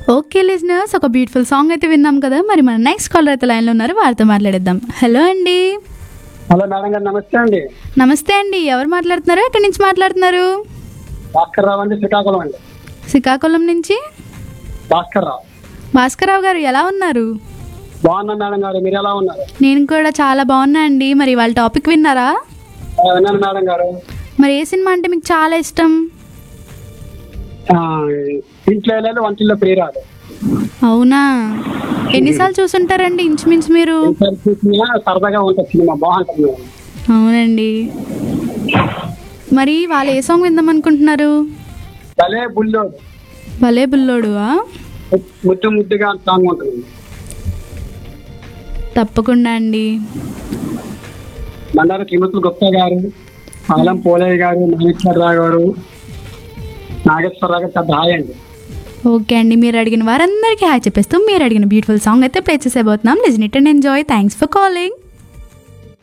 okay listeners ఒక beautiful song అయితే విన్నాం కదా మరి మన నెక్స్ట్ కాలర్ అయితే లైన్లో ఉన్నారు వారితో మాట్లాడేద్దాం హలో అండి హలో మేడం గారు నమస్తే అండి నమస్తే అండి ఎవరు మాట్లాడుతున్నారు ఎక్కడి నుంచి మాట్లాడుతున్నారు భాస్కర్ రావు అండి శ్రీకాకుళం అండి శ్రీకాకుళం నుంచి భాస్కర్ రావు భాస్కరరావు గారు ఎలా ఉన్నారు బాగున్నా మేడం గారు మీరు ఎలా ఉన్నారు నేను కూడా చాలా బాగున్నా అండి మరి వాళ్ళ టాపిక్ విన్నారా ఆ, విన్నాను మేడం గారు మరి ఏ సినిమా అంటే మీకు చాలా ఇష్టం ఆ, ఇంట్లో వెళ్ళాలి వంటిల్లో ప్రియురాలు అవునా ఎన్నిసార్లు చూసుంటారండి ఇంచుమించు మీరు ఈసారి చూసినా సరదాగా ఉంటుంది సినిమా బాగుంటుంది మేడం అవునండి మరి వాళ్ళు ఏ సాంగ్ విందాం అనుకుంటున్నారు భలే బుల్లోడు భలే బుల్లోడువా ముద్దు ముద్దుగా సాంగ్ ఉంటుంది తప్పకుండా అండి మందార త్రిమూర్తులు గుప్తా గారు ఆలం పోలయ్య గారు నాగేశ్వరరావు గారు నాగేశ్వరరావు గారు పెద్ద హాయ్ అండి ఓకే అండి మీరు అడిగిన వారందరికీ హాయ్ చెప్పేస్తూ మీరు అడిగిన బ్యూటిఫుల్ సాంగ్ అయితే ప్లే చేసేబోతున్నాం listen it and enjoy thanks for calling